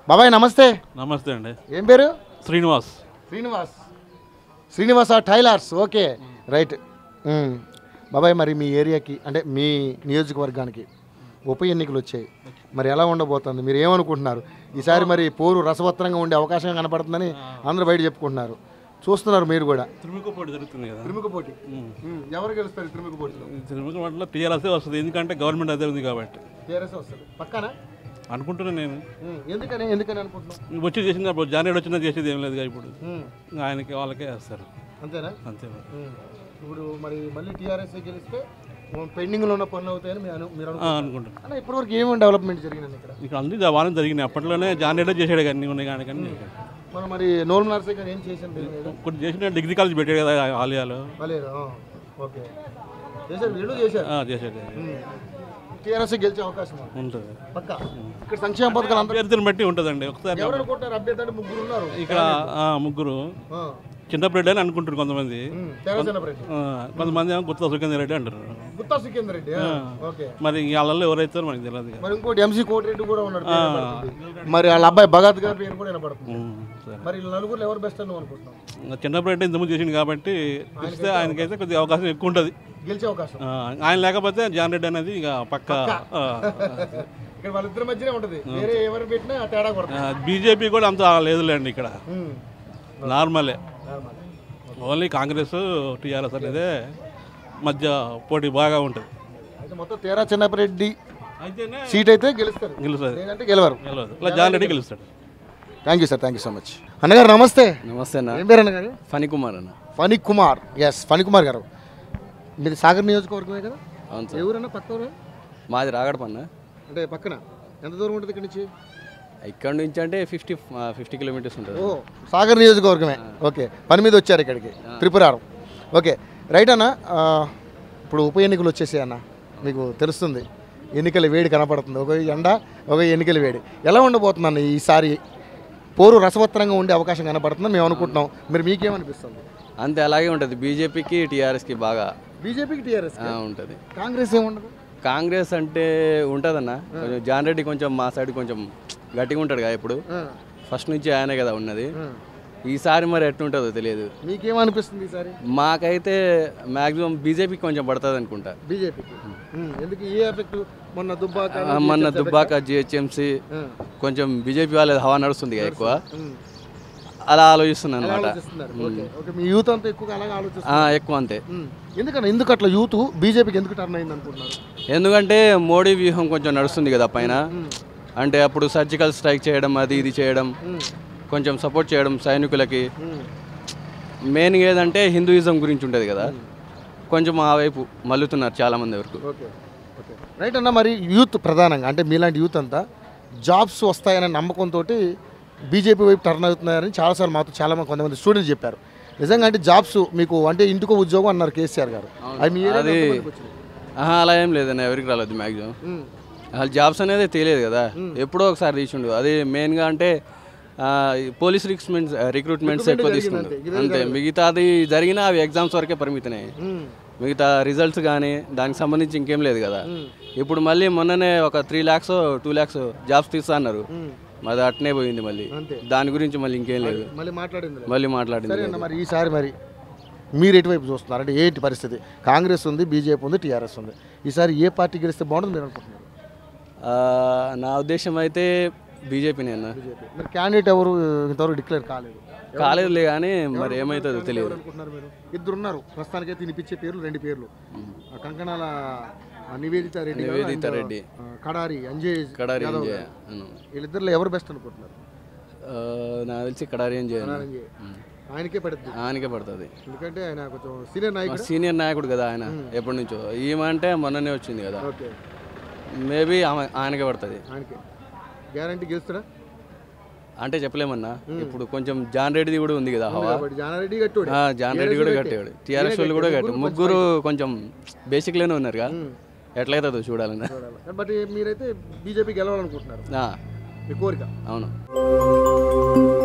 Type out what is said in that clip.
బాబాయ్ నమస్తే నమస్తే అండి ఏం పేరు Srinivas Srinivas Srinivasa tailors okay right మ్మ్. బాబాయ్ మరి మీ ఏరియాకి అంటే మీ నియోజకవర్గానికి ఉప ఎన్నికలు వచ్చాయి మరి ఎలా ఉండబోతుంది మీరు ఏమనుకుంటున్నారు ఈసారి మరి పోరు రసవత్రంగా ఉండే అవకాశం కనపడుతుందని అందరూ బయట చెప్పుకుంటున్నారు చూస్తున్నారు మీరు కూడా తిరుమల పోటీ జరుగుతుంది కదా తిరుమల పోటీ ఎవరు గెలుస్తారు తిరుమల పోటీలో తిరుమల పోటీలో టీఆర్ఎస్ఏ వస్తుంది ఎందుకంటే గవర్నమెంట్ అదే ఉంది కాబట్టి టీఆర్ఎస్ వస్తుంది పక్కన అనుకుంటున్నాను నేను ఎందుకని ఎందుకని అనుకుంటున్నాం వచ్చి చేసింది అప్పుడు జానేడు వచ్చినా చేసేది ఏం లేదు ఇప్పుడు మ్మ్. ఆయనకి వాళ్ళకే వేస్తారు అంతేనా అంతే మరి. మ్మ్. ఇప్పుడు మరి మళ్ళీ టీఆర్ఎస్ గెలిస్తే పెండింగ్లో ఉన్న పనులు అవుతాయని మీరు అను- మీరు ఆ, అనుకుంటున్నారు అనుకుంటున్నాను అన్న ఇప్పటివరకు ఏమేమి డెవలప్మెంట్ జరిగిందండి ఇక్కడ ఇక్కడ అన్ని జవానం జరిగినాయి అప్పట్లోనే జానేడే చేసాడు కానీ అన్ని ఉన్నాయి కానీ కానీ మనం మరి నోల్ నర్సే గారు ఏం చేసింది కొన్ని చేసిన డిగ్రీ కాలేజ్ పెట్టాడు కదా ఆలయాలు మలేరు ఓకే చేశారు వీళ్ళు చేశారు ఆ, చేసాడు టీఆర్ఎస్ గెలిచే అవకాశం ఉంది. ఉంటుంది పక్కా ఇక్కడ సంక్షేమ పథకాలు అందరూ అభ్యర్థిని బట్టి ఉంటుందండి ఒకసారి ఎవరు అనుకుంటారు అభ్యర్థి అంటే ముగ్గురు ఉన్నారు ఇక్కడ ఆ, ముగ్గురు ఆ. చిన్నప్పుడు అని అనుకుంటారు కొంతమంది మ్మ్. తెరసేన రెడ్డి ఆ, కొంతమంది ఏమో గుత్తా సుఖేందర్ రెడ్డి అంటారు గుత్తా సుఖేందర్ రెడ్డి ఆ. ఓకే మరి వాళ్ళల్లో ఎవరైతారో మనకి తెలియదు కదా మరి ఇంకోటి ఎంసీ కోటిరెడ్డి కూడా ఉన్నాడు పేరు వినపడుతుంది. మరి వాళ్ళ అబ్బాయి భగత్ గారి పేరు కూడా వినపడుతుంది ఉమ్, సరే. మరి వీళ్ళ నలుగురు ఎవరు బెస్ట్ అని నువ్వు అనుకుంటున్నావు ఇంకా చిన్నప్పుడు అంటే ఇంతకుముందు చేసింది కాబట్టి ఇస్తే ఆయనకైతే కొద్దిగా అవకాశం ఎక్కువ ఉంటుంది గెలిచే అవకాశం ఆ, ఆయన లేకపోతే జాన్ రెడ్డి అనేది ఇక పక్క ఇక్కడ వాళ్ళిద్దరి మధ్యనే ఉంటది వేరే ఎవరు పెట్టినా ఆ తేడా కొడతాం బీజేపీ కూడా అంత లేదులేండి ఇక్కడ మ్మ్. నార్మలే నార్మల్. ఓన్లీ కాంగ్రెస్ టీఆర్ఎస్ అనేది మధ్య పోటీ బాగా ఉంటుంది అయితే మొత్తం తేరా చిన్నపరెడ్డి అయితేనే సీట్ అయితే గెలుస్తారు గెలుస్తుంది లేదంటే గెలవరు గెలవదు ఇలా జాన్ రెడ్డి గెలుస్తాడు thank you sir thank you so much అన్నగారు నమస్తే నమస్తే అన్న ఏం పేరు అన్నగారు ఫణి కుమార్ అన్న ఫణి కుమార్ ఎస్ ఫణి కుమార్ గారు మీది సాగర్ నియోజకవర్గమే కదా అవును ఏ సార్ ఊరన్నా పక్క ఊరా మాది రాగడపన్న అంటే పక్కన ఎంత దూరం ఉంటుంది ఇక్కడ నుంచి ఇక్కడ నుంచి అంటే ఫిఫ్టీ ఫిఫ్టీ కిలోమీటర్స్ ఉంటుంది ఓ సాగర్ నియోజకవర్గమే ఓకే పని మీద వచ్చారు ఇక్కడికి త్రిపురారం ఓకే రైట్ అన్న ఆ, ఇప్పుడు ఉప ఎన్నికలు వచ్చేసాయి అన్న మీకు తెలుస్తుంది ఎన్నికల వేడి కనపడుతుంది ఒక ఎండ ఒక ఎన్నికల వేడి ఎలా ఉండబోతుంది అన్న ఈసారి పోరు రసవత్తరంగా ఉండే అవకాశం కనపడుతుంది మేము అనుకుంటున్నాం మీరు మీకేమనిపిస్తుంది అంతే అలాగే ఉంటుంది బీజేపీకి టీఆర్ఎస్కి బాగా బీజేపీకి టీఆర్ఎస్ ఉంటుంది కాంగ్రెస్ ఏముండదు కాంగ్రెస్ అంటే ఉంటుందన్న కొంచెం జాన్ రెడ్డి కొంచెం మా సైడ్ కొంచెం గట్టిగా ఉంటాడు కదా ఇప్పుడు ఆ, ఫస్ట్ నుంచి ఆయనే కదా ఉన్నది ఆ. ఈసారి మరి ఎట్లుంటుందో తెలియదు మీకేమనిపిస్తుంది ఈసారి మాకైతే మ్యాక్సిమం బీజేపీకి కొంచెం పడుతుంది అనుకుంటా బీజేపీకి ఎందుకు ఏ ఎఫెక్ట్ మొన్న దుబ్బాక ఆ, మొన్న దుబ్బాక జిహెచ్ఎంసీ ఆ. కొంచెం బీజేపీ వాళ్ళ హవా నడుస్తుంది కదా ఎక్కువ ఉమ్. అలా ఆలోచిస్తున్నాను అనమాట ఆలోచిస్తున్నారు ఓకే ఓకే మీ యూత్ అంతా ఎక్కువగా అలాగే ఆలోచిస్తున్నారు ఎక్కువ అంతే ఉమ్. ఎందుకని ఎందుకు అట్లా యూత్ బీజేపీకి ఎందుకు టర్న్ అయింది అనుకుంటున్నారు ఎందుకంటే మోడీ వ్యూహం కొంచెం నడుస్తుంది కదా పైన అంటే అప్పుడు సర్జికల్ స్ట్రైక్ చేయడం అది ఇది చేయడం కొంచెం సపోర్ట్ చేయడం సైనికులకి మెయిన్గా ఏదంటే హిందూయిజం గురించి ఉంటుంది కదా కొంచెం ఆ వైపు మల్లుతున్నారు చాలామంది వరకు ఓకే ఓకే రైట్ అన్న మరి యూత్ ప్రధానంగా అంటే మీలాంటి యూత్ అంతా జాబ్స్ వస్తాయనే నమ్మకంతో బీజేపీ వైపు టర్న్ అవుతున్నారని చాలాసార్లు మాతో చాలా మంది కొంతమంది స్టూడెంట్స్ చెప్పారు నిజంగా అంటే జాబ్స్ మీకు అంటే ఇంటికో ఉద్యోగం అన్నారు కేసీఆర్ గారు అది మీ ఏరియాలో అది ఎంతమందికి వచ్చినాయి? ఆహా, అలా ఏం లేదన్న ఎవరికి రాలేదు మ్యాక్సిమం ఉమ్. అసలు జాబ్స్ అనేది తెలియదు కదా ఎప్పుడో ఒకసారి తీసిండు అది మెయిన్గా అంటే ఆ, ఈ పోలీస్ రిక్రూట్మెంట్స్ రిక్రూట్మెంట్స్ ఎక్కువ తీసుకుండు అంతే మిగతాది జరిగిన అవి ఎగ్జామ్స్ వరకే పరిమితమే ఉమ్. మిగతా రిజల్ట్స్ కానీ దానికి సంబంధించి ఇంకేం లేదు కదా ఇప్పుడు మళ్ళీ మొన్ననే ఒక three lakhs two lakhs jobs తీస్తా అన్నారు అది అట్నే పోయింది మళ్ళీ అంతే. దాని గురించి మళ్ళీ ఇంకేం లేదు మళ్ళీ మాట్లాడింది మళ్ళీ మాట్లాడింది సరే అన్న మరి ఈసారి మరి మీరు ఎటువైపు చూస్తున్నారు అంటే ఏంటి పరిస్థితి కాంగ్రెస్ ఉంది బీజేపీ ఉంది టీఆర్ఎస్ ఉంది ఈసారి ఏ పార్టీ గెలిస్తే బాగుంటుంది మీరు అనుకుంటున్నారు ఆ, నా ఉద్దేశం అయితే బీజేపీనే అన్న బీజేపీ మరి క్యాండిడేట్ ఎవరు ఇంతవరకు డిక్లేర్ కాలేదు కాలేదులే కానీ మరి ఏమవుతుందో తెలియదు ఎవరు అనుకుంటున్నారు మీరు ఇద్దరు ఉన్నారు ప్రస్తుతానికైతే వినిపించే పేర్లు రెండు పేర్లు ఆ కంకణాల ఆ నివేదిత రెడ్డి గారు, నివేదిత and, రెడ్డి. ఆ, కడారి అంజయ్ కడారి ఏం యాదవ్ చేయ గారు. అవును. వీళ్ళిద్దరిలో ఎవరు బెస్ట్ అనుకుంటున్నారు ఆ, నాకు తెలిసి కడారి ఏం చేయాలి కడారి అంజయ్. ఆయనకే పడుతుంది ఆయనకే పడుతుంది ఎందుకంటే ఆయన కొంచెం సీనియర్ నాయకుడు సీనియర్ నాయకుడు కదా ఆయన ఎప్పటి నుంచో ఈమె అంటే మొన్ననే వచ్చింది కదా ఓకే మేబీ ఆమె ఆయనకే పడుతుంది ఆయనకే గ్యారంటీ గెలుస్తాడా అంటే చెప్పలేమన్నా ఇప్పుడు కొంచెం జాన్ రెడ్డిది కూడా ఉంది కదా హవా కాబట్టి జానారెడ్డి గట్టోడు ఆ, జాన్ రెడ్డి కూడా కట్టాడు టీఆర్ఎస్ వాళ్ళు కూడా కట్టాడు ముగ్గురు కొంచెం బేసిక్లోనే ఉన్నారుగా ఎట్లయితుందో చూడాలన్నా బట్ మీరైతే బీజేపీ గెలవాలనుకుంటున్నారు ఆ, మీ కోరిక అవును